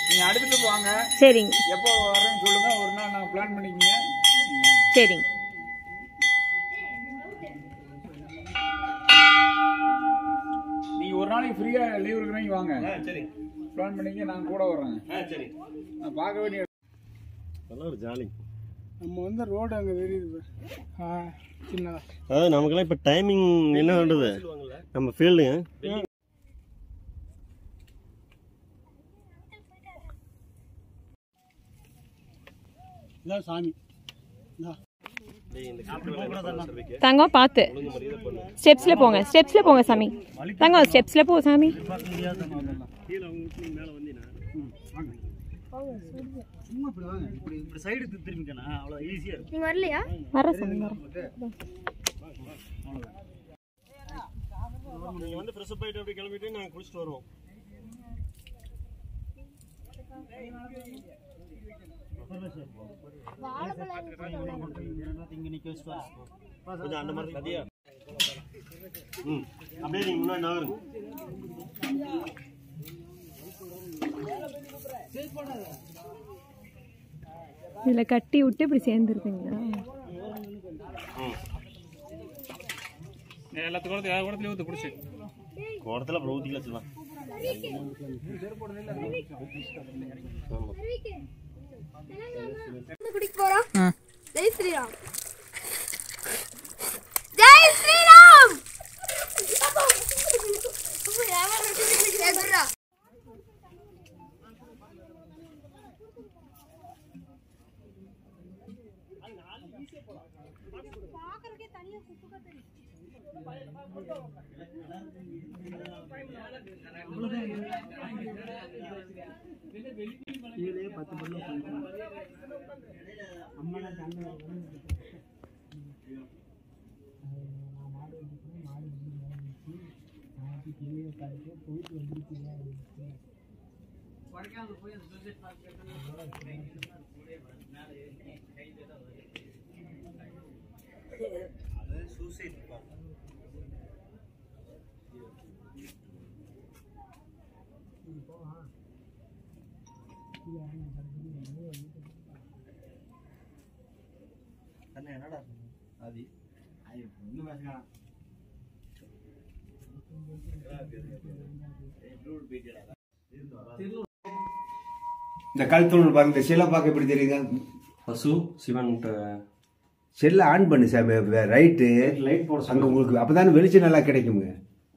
நீங்க அடுத்துட்டு வாங்க சரிங்க எப்போ வர்றேன்னு சொல்லுங்க ஒரு நாள் நான் பிளான் பண்ணிக்கங்க சரிங்க நீங்க ஒரு நாளைக்கு ஃப்ரீயா லீவ் இருக்கிறவங்க வாங்க சரி பிளான் பண்ணிக்க நான் கூட வர்றேங்க ஆ சரி நான் பார்க்க வேண்டிய நல்லா ஒரு ஜாலி நம்ம வந்து ரோடு அங்கே தெரியுது ஆ சின்னதா அதாவது நமக்கெல்லாம் இப்போ டைமிங் என்ன பண்ணுறது நம்ம ஃபீல்டுங்க இதான் சாமி தங்கம் பார்த்து ஸ்டெப்ஸில் போங்க ஸ்டெப்ஸில் போங்க சாமி தங்கம் ஸ்டெப்ஸில் போ சாமி சும்மா இப்படி வாங்க இப்படி இப்படி சைடு திரும்பிக்கண்ணா அவ்வளோ ஈஸியாக இருக்கும் நீங்க வரலையா வர சாமி வர நீங்கள் வந்து ஃப்ரெஷ் அப் ஆகிட்டு அப்படி கிளம்பிட்டு நாங்கள் குளிச்சுட்டு வருவோம் இங்கே நிற்க வச்சுட்டு கொஞ்சம் அந்த மாதிரி கதையா ம் அப்படியே நீங்கள் முன்னாடி நகருங்க இதில் கட்டி விட்டு இப்படி சேர்ந்துருக்குங்களா எல்லாத்துக்கும் யார் கூடத்துல ஊத்து பிடிச்சி குடத்தில் அப்புறம் ஊற்றிக்கலாம் சொல்லலாம் குடிக்க போறோம் ஜெய் ஸ்ரீராம் ஜெய் ஸ்ரீராம் எதுரா கீழே பத்து பண்ண அம்மா தண்ணி இந்த கழுத்தூள் பாருங்க இந்த செல்லை பார்க்க எப்படி தெரியுங்க பசு சிவன் செல்லை ஆன் பண்ணு சார் ரைட்டு லைட் போட அங்கே உங்களுக்கு அப்பதானே வெளிச்சம் நல்லா கிடைக்குங்க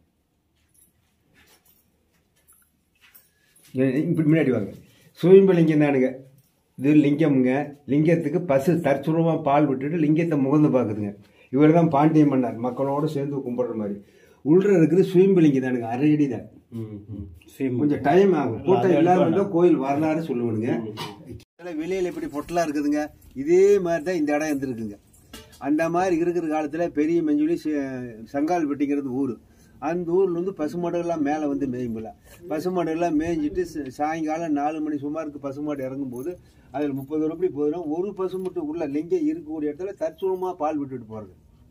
ஏ- இப்படி முன்னாடி வாங்க சுயம்பு லிங்கம் தானுங்க இது லிங்கம்ங்க லிங்கத்துக்கு பசு தற்சுரமாக பால் விட்டுட்டு லிங்கத்தை முகந்து பார்க்குதுங்க இவர் தான் பாண்டிய மன்னர் மக்களோடு சேர்ந்து கும்பிடுற மாதிரி உள்ள இருக்குது சுயம்பு லிங்கம் தானுங்க அரை அடி தான் ம் ம் கொஞ்சம் டைம் ஆகும் கூட்டம் இல்லாத இருந்தால் கோயில் வரலாறு சொல்லுவானுங்க வெளியில் இப்படி பொட்டலாக இருக்குதுங்க இதே மாதிரி தான் இந்த இடம் இருந்திருக்குங்க அந்த மாதிரி இருக்கிற காலத்தில் பெரிய மஞ்சுளி சங்கால் வெட்டிங்கிறது ஊர் அந்த ஊர்ல வந்து பசுமாடுகள்லாம் மேலே வந்து மேயும்பில்ல பசுமாடுகள்லாம் மேய்ஞ்சிட்டு ச- சாயங்காலம் நாலு மணி சுமாருக்கு பசுமாடு இறங்கும்போது அதில் முப்பது ரூபாய் போதும் ஒரு பசுமட்டு உள்ள லிங்கம் இருக்கக்கூடிய இடத்துல தற்சூலமாக பால் விட்டுட்டு போகிறது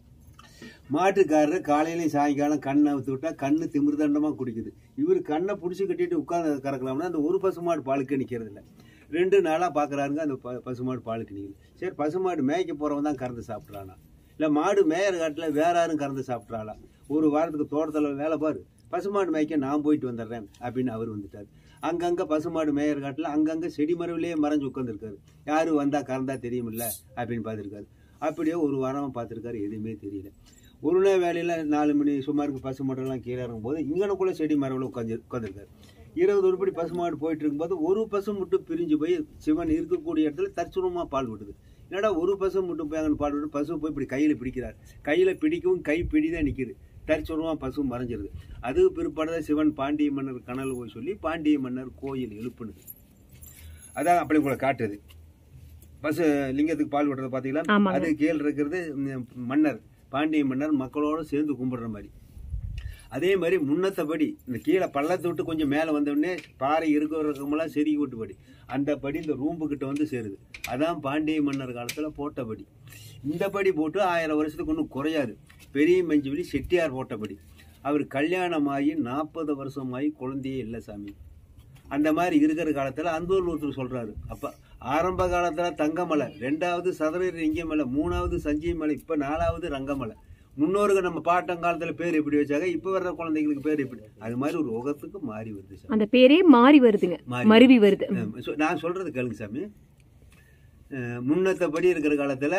மாட்டுக்காரர் காலையிலையும் சாயங்காலம் கண்ணை அவுத்து விட்டா கண்ணு திமிர்தண்டமாக குடிக்குது இவர் கண்ணை பிடிச்சி கட்டிட்டு உட்காந்து கறக்கலாம்னா அந்த ஒரு பசுமாடு பாலுக்கு நிற்கிறது இல்லை ரெண்டு நாளாக பார்க்குறாருங்க அந்த ப பசுமாடு பாலுக்கு நிற்குது சரி பசுமாடு மேய்க்க போகிறவன் தான் கறந்து சாப்பிட்றானா இல்லை மாடு மேயிற காட்டில் வேற யாரும் கறந்து சாப்பிட்றாளா ஒரு வாரத்துக்கு தோட்டத்தில் வேலை பாரு பசுமாடு மேய்க்க நான் போயிட்டு வந்துடுறேன் அப்படின்னு அவர் வந்துட்டார் அங்கங்கே பசுமாடு மேயிற காட்டில் அங்கங்கே செடி மரவிலேயே மறைஞ்சு உட்காந்துருக்காரு யாரு வந்தால் கறந்தா தெரியுமில்ல அப்படின்னு பார்த்துருக்காரு அப்படியே ஒரு வாரமாக பார்த்துருக்காரு எதுவுமே தெரியல ஒரு நாள் வேலையில் நாலு மணி சுமாருக்கு பசு மாடெல்லாம் கீழே இறங்கும்போது இங்கனக்குள்ளே செடி மரவில் உட்காந்து உட்காந்துருக்காரு இருபது உருப்படி பசு மாடு போயிட்டு இருக்கும்போது ஒரு பசு மட்டும் பிரிஞ்சு போய் சிவன் இருக்கக்கூடிய இடத்துல தற்சுரமாக பால் விடுது என்னடா ஒரு பசு மட்டும் போய் அங்கே பால் விட்டு பசு போய் இப்படி கையில் பிடிக்கிறார் கையில் பிடிக்கவும் கை பிடி தான் நிற்கிது தற்சுரமாக பசு மறைஞ்சிருது அது பிற்பாடுதான் சிவன் பாண்டிய மன்னர் கனல் போய் சொல்லி பாண்டிய மன்னர் கோயில் எழுப்புனது அதான் அப்படி உங்களை காட்டுது பசு லிங்கத்துக்கு பால் விடுறது பார்த்தீங்களா ஆமாங்க. அது கீழ் இருக்கிறது ம், மன்னர் பாண்டிய மன்னர் மக்களோட சேர்ந்து கும்பிடுற மாதிரி அதே மாதிரி முன்னத்தபடி இந்த கீழே பள்ளத்தை விட்டு கொஞ்சம் மேலே வந்தோடனே பாறை இருக்கிறவங்களாம் செருகி விட்டுபடி அந்த படி இந்த ரூம்பு கிட்ட வந்து சேருது அதான் பாண்டிய மன்னர் காலத்தில் போட்டபடி இந்த படி போட்டு ஆயிரம் வருஷத்துக்கு ஒன்றும் குறையாது பெரிய மஞ்சுவலி செட்டியார் போட்டபடி அவர் கல்யாணமாகி நாற்பது வருஷமாகி குழந்தையே இல்லை சாமி அந்த மாதிரி இருக்கிற காலத்தில் அந்தூர் ஒருத்தர் சொல்கிறாரு அப்போ ஆரம்ப காலத்தில் தங்கமலை ரெண்டாவது சதுரகிரி லிங்கமலை மூணாவது சஞ்சீவி மலை இப்போ நாலாவது ரங்கமலை முன்னோர்கள் நம்ம பாட்டங்காலத்தில் பேர் எப்படி வச்சாங்க இப்போ வர்ற குழந்தைங்களுக்கு பேர் எப்படி அது மாதிரி ஒரு உகத்துக்கு மாறி வருது சாமி அந்த பேரே மாறி வருதுங்க மாறி. மருவி வருது அஹ் சொ- நான் சொல்றது கேளுங்க சாமி அஹ் முன்னத்தபடி இருக்கிற காலத்தில்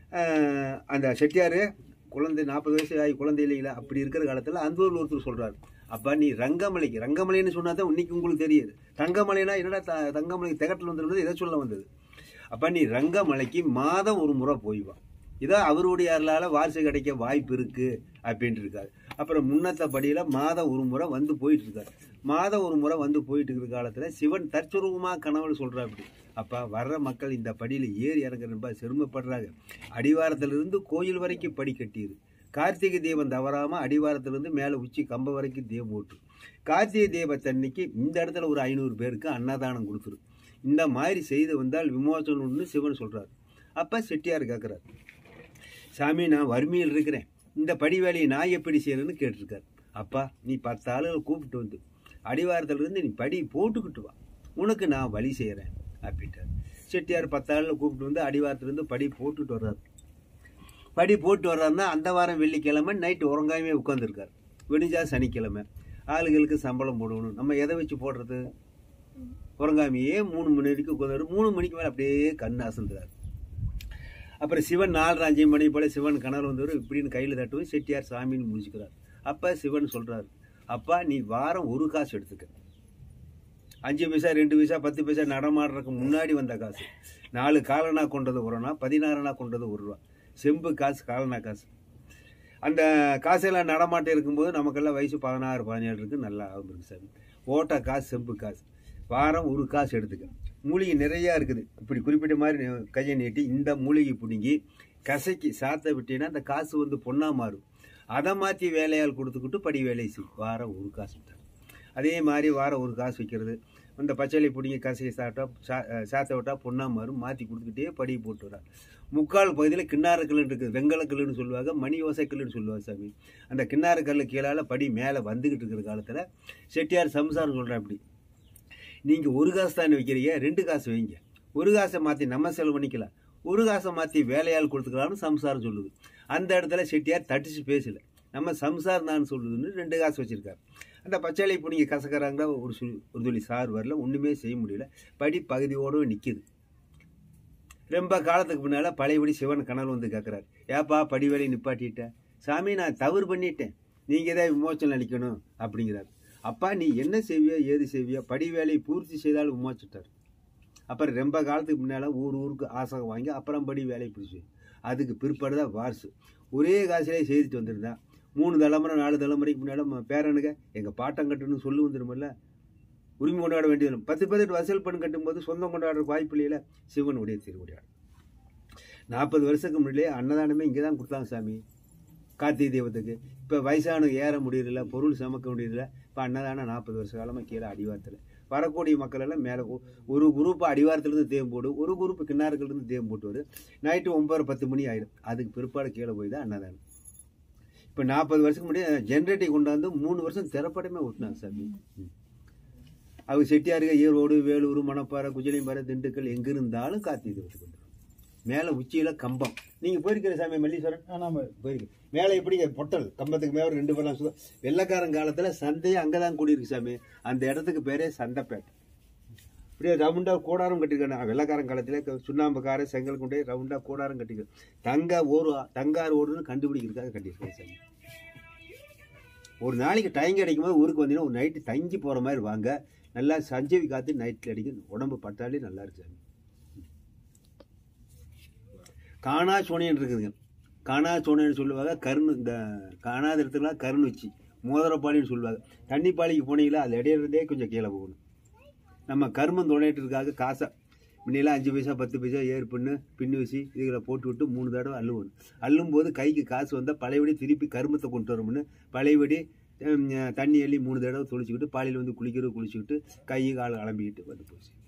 அந்த செட்டியார் குழந்தை நாற்பது வயசு ஆகி குழந்தை இல்லைங்களா அப்படி இருக்கிற காலத்தில் அந்தூர் ஒருத்தர் சொல்றாரு அப்பா நீ ரங்கமலைக்கு ரங்கமலைன்னு சொன்னா தான் இன்னைக்கு உங்களுக்கு தெரியுது தங்கமலைனா என்னடா த- தங்கமலைக்கு திகட்டில் வந்துருந்தது இதை சொல்ல வந்தது அப்பா நீ ரங்கமலைக்கு மாதம் ஒரு முறை போய் வா இதான் அவருடைய அருளால வாரிசு கிடைக்க வாய்ப்பு இருக்கு அப்படின்ட்டு இருக்காரு அப்புறம் முன்னத்தபடியில மாதம் ஒரு முறை வந்து போயிட்டு இருக்காரு மாதம் ஒரு முறை வந்து போயிட்டு இருக்கிற காலத்துல சிவன் தற்சுரூபமா கனவுல சொல்றா அப்படி அப்பா வர்ற மக்கள் இந்த படியில ஏறி இறங்குற ரொம்ப சிரமப்படுறாங்க அடிவாரத்திலிருந்து கோயில் வரைக்கும் படி கட்டியது கார்த்திகை தீபம் தவறாம அடிவாரத்திலிருந்து மேலே உச்சி கம்ப வரைக்கும் தீபம் ஓட்டு கார்த்திகை தீபத்தன்னைக்கு இந்த இடத்துல ஒரு ஐநூறு பேருக்கு அன்னதானம் கொடுத்துரு இந்த மாதிரி செய்து வந்தால் விமோசனம்னு சிவன் சொல்றாரு அப்ப செட்டியார் கேட்குறாரு சாமி நான் வறுமையில் இருக்கிறேன் இந்த படி வேலையை நான் எப்படி செய்யறேன்னு கேட்டிருக்காரு அப்பா நீ பத்து ஆளுகளை கூப்பிட்டு வந்து அடிவாரத்துல இருந்து நீ படி போட்டுக்கிட்டு வா உனக்கு நான் வழி செய்கிறேன் அப்படின்ட்டார் செட்டியார் பத்து ஆளுகளை கூப்பிட்டு வந்து அடிவாரத்துலேருந்து படி போட்டுட்டு வர்றாரு படி போட்டு வர்றாருன்னா அந்த வாரம் வெள்ளிக்கிழமை நைட்டு உறங்காமே உட்காந்துருக்கார் விடிஞ்சா சனிக்கிழமை ஆளுகளுக்கு சம்பளம் போடணும் நம்ம எதை வச்சு போடுறது உறங்காமையே மூணு மணி வரைக்கும் உட்காந்து மூணு மணிக்கு மேலே அப்படியே கண் அசந்துறாரு அப்புறம் சிவன் நாலு அஞ்சு மணி போல சிவன் கனவு வந்தவர் இப்படின்னு கையில் தட்டுவோம் செட்டியார் சாமின்னு முடிச்சுக்கிறார் அப்போ சிவன் சொல்றாரு அப்பா நீ வாரம் ஒரு காசு எடுத்துக்க அஞ்சு பைசா ரெண்டு பைசா பத்து பைசா நடமாடுறதுக்கு முன்னாடி வந்த காசு நாலு காலனா கொண்டது ஒரு ரூபா பதினாறுனா கொண்டது ஒரு ரூபா செம்பு காசு காலனா காசு அந்த காசெல்லாம் நடமாட்டம் இருக்கும்போது நமக்கெல்லாம் வயசு பதினாறு பதினேழு இருக்கு நல்லா ஆகும் இருக்கு சாமி ஓட்ட காசு செம்பு காசு வாரம் ஒரு காசு எடுத்துக்க மூலிகை நிறையா இருக்குது இப்படி குறிப்பிட்ட மாதிரி நீ கையை நீட்டி இந்த மூலிகை பிடுங்கி கசக்கி சாத்த விட்டீங்கன்னா அந்த காசு வந்து பொண்ணா மாறும் அதை மாற்றி வேலையால் கொடுத்துக்கிட்டு படி வேலை செய் வாரம் ஒரு காசு தரும் அதே மாதிரி வாரம் ஒரு காசு வைக்கிறது அந்த பச்சளை பிடிங்கி கசையை சாப்பிட்டா சா சாத்த விட்டா பொண்ணா மாறும் மாற்றி கொடுத்துக்கிட்டே படி போட்டு வர்றார் முக்கால் பகுதியில் கிண்ணார கல்லுன்னு இருக்குது வெங்கல கல்லுன்னு சொல்லுவாங்க மணி ஓசை கல்லுன்னு சொல்லுவாங்க சாமி அந்த கிண்ணார கல்லு கீழால படி மேலே வந்துக்கிட்டு இருக்கிற காலத்தில் செட்டியார் சம்சாரம் சொல்கிறேன் அப்படி நீங்கள் ஒரு காசு தானே வைக்கிறீங்க ரெண்டு காசு வைங்க ஒரு காசை மாற்றி நம்ம செலவு பண்ணிக்கலாம் ஒரு காசை மாற்றி வேலையால் கொடுத்துக்கலாம்னு சம்சாரம் சொல்லுது அந்த இடத்துல செட்டியார் தட்டிச்சு பேசல நம்ம சம்சாரம் தான் சொல்லுதுன்னு ரெண்டு காசு வச்சிருக்காரு அந்த பச்சாலை இப்போ நீங்கள் கசக்கிறாங்களா ஒரு சு ஒரு துளி சார் வரல ஒன்றுமே செய்ய முடியல படி பகுதியோடு நிற்கிது ரொம்ப காலத்துக்கு முன்னால் பழையபடி சிவன் கனல் வந்து கேட்குறாரு ஏப்பா படி வேலையை நிப்பாட்டிட்ட சாமி நான் தவறு பண்ணிட்டேன் நீங்கள் தான் விமோச்சனம் அளிக்கணும் அப்படிங்கிறார் அப்பா நீ என்ன செய்வியோ ஏது செய்வியோ படி வேலையை பூர்த்தி செய்தாலும் விமோச்சிட்டார் அப்புறம் ரொம்ப காலத்துக்கு முன்னால் ஊர் ஊருக்கு ஆசகம் வாங்கி அப்புறம் படி வேலையை பிடிச்சி அதுக்கு பிற்பாடு தான் வாரிசு ஒரே காசிலே செய்துட்டு வந்திருந்தேன் மூணு தலைமுறை நாலு தலைமுறைக்கு முன்னால் பேரனுங்க எங்கள் பாட்டம் கட்டணும்னு சொல்லி வந்துருமில்ல உரிமை கொண்டாட வேண்டியது பத்து பேருக்கு வசூல் பண்ணி கட்டும்போது சொந்தம் கொண்டாடுற வாய்ப்பு இல்லையில சிவனுடைய திருவடியார் நாற்பது வருஷத்துக்கு முன்னாடியே அன்னதானமே இங்கே தான் கொடுத்தாங்க சாமி கார்த்திகை தெய்வத்துக்கு இப்போ வயசான ஏற முடியல பொருள் சமக்க முடியல இப்போ அன்னதானம் நாற்பது வருஷ காலமாக கீழே அடிவாரத்தில் வரக்கூடிய மக்கள் எல்லாம் மேலே ஒரு குரூப் அடிவாரத்துலேருந்து தேம் போடு ஒரு குரூப் கிண்ணாறுகள்லேருந்து தேம் போட்டு வரும் நைட்டு ஒன்பது பத்து மணி ஆயிடும் அதுக்கு பிற்பாடு கீழே போய் தான் அன்னதானம் இப்போ நாற்பது வருஷத்துக்கு முன்னாடி ஜென்ரேட்டை கொண்டாந்து மூணு வருஷம் திறப்படமே ஓட்டினாங்க சாமி ம். அவங்க செட்டியாருங்க ஈரோடு வேலூர் மணப்பாறை குஜலியம்பாறை திண்டுக்கல் எங்கே இருந்தாலும் கார்த்திகை தெய்வத்துக்கு வந்துடும் மேலே உச்சியில் கம்பம் நீங்கள் போயிருக்கிற சாமி மல்லீஸ்வரன் நாம போயிருக்கு மேலே எப்படிங்க பொட்டல் கம்பத்துக்கு மேலே ரெண்டு பேரும் சுத்தம் வெள்ளக்காரன் காலத்தில் சந்தையே அங்கே தான் கூடியிருக்கு சாமி அந்த இடத்துக்கு பேரே சந்தைப்பேட்டை இப்படியே ரவுண்டாக கூடாரம் கட்டிருக்காங்க வெள்ளக்காரன் காலத்தில் சுண்ணாம்புக்கார செங்கல் கொண்டே ரவுண்டாக கூடாரம் கட்டிக்க தங்க ஓடு தங்கார் ஓடுன்னு கண்டுபிடிக்கிறதுக்காக கட்டியிருக்காங்க சாமி ஒரு நாளைக்கு டைம் கிடைக்கும் போது ஊருக்கு வந்தீங்கன்னா ஒரு நைட்டு தங்கி போகிற மாதிரி வாங்க நல்லா சஞ்சவி காத்து நைட்டில் அடிக்கும் உடம்பு பட்டாலே நல்லா இருக்கு சாமி காணா சோனியன் இருக்குதுங்க காணா சோனியன் சொல்லுவாங்க கருணு இந்த காணாத இடத்துக்குலாம் கருண் வச்சு மோதிரப்பாளின்னு சொல்லுவாங்க தண்ணி பாலிக்கு போனீங்களா அது இடையிறதே கொஞ்சம் கீழே போகணும் நம்ம கருமம் தொலைட்டுறதுக்காக காசை முன்னெல்லாம் அஞ்சு பைசா பத்து பைசா ஏறு பண்ணு பின்னு வச்சு இதுகளை போட்டு விட்டு மூணு தடவை அள்ளுவோம் அள்ளும் போது கைக்கு காசு வந்தால் பழையபடி திருப்பி கருமத்தை கொண்டு வரோம்னு பழையபடி ஹம், தண்ணி அள்ளி மூணு தடவை தொளிச்சுக்கிட்டு பாலியில் வந்து குளிக்கிறது குளிச்சுக்கிட்டு கை கால் அலம்பிக்கிட்டு வந்து போச்சு